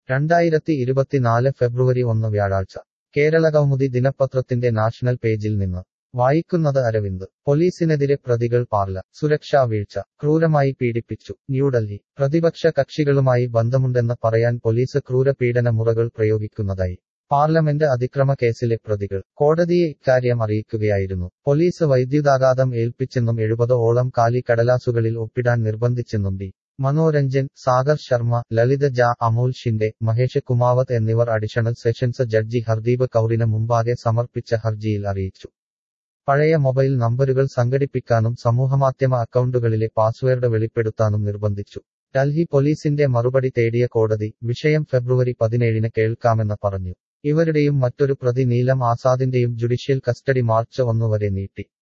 രണ്ടായിരത്തി ഇരുപത്തിനാല് ഫെബ്രുവരി ഒന്ന് വ്യാഴാഴ്ച കേരളകൗമുദി ദിനപത്രത്തിന്റെ നാഷണൽ പേജിൽ നിന്ന് വായിക്കുന്നത് അരവിന്ദ് പോലീസിനെതിരെ പ്രതികൾ പാർല സുരക്ഷാ വീഴ്ച ക്രൂരമായി പീഡിപ്പിച്ചു ന്യൂഡൽഹി പ്രതിപക്ഷ കക്ഷികളുമായി ബന്ധമുണ്ടെന്ന് പറയാൻ പോലീസ് ക്രൂരപീഡന മുറകൾ പ്രയോഗിക്കുന്നതായി പാർലമെന്റ് അതിക്രമ കേസിലെ പ്രതികൾ കോടതിയെ ഇക്കാര്യം അറിയിക്കുകയായിരുന്നു പോലീസ് വൈദ്യുതാഘാതം ഏൽപ്പിച്ചെന്നും എഴുപത് ഓളം കാലി കടലാസുകളിൽ ഒപ്പിടാൻ നിർബന്ധിച്ചെന്നും ഡി മനോരഞ്ജൻ സാഗർ ശർമ്മ ലളിത ജ അമോൽ ഷിൻഡെ മഹേഷ് കുമാവത്ത് എന്നിവർ അഡീഷണൽ സെഷൻസ് ജഡ്ജി ഹർദീപ് കൌറിന് മുമ്പാകെ സമർപ്പിച്ച ഹർജിയിൽ അറിയിച്ചു പഴയ മൊബൈൽ നമ്പരുകൾ സംഘടിപ്പിക്കാനും സമൂഹമാധ്യമ അക്കൗണ്ടുകളിലെ പാസ്വേഡ് വെളിപ്പെടുത്താനും നിർബന്ധിച്ചു ഡൽഹി പോലീസിന്റെ മറുപടി തേടിയ കോടതി വിഷയം ഫെബ്രുവരി പതിനേഴിന് കേൾക്കാമെന്ന് പറഞ്ഞു ഇവരുടെയും മറ്റൊരു പ്രതി നീലം ആസാദിന്റെയും ജുഡീഷ്യൽ കസ്റ്റഡി മാർച്ച് ഒന്നുവരെ നീട്ടി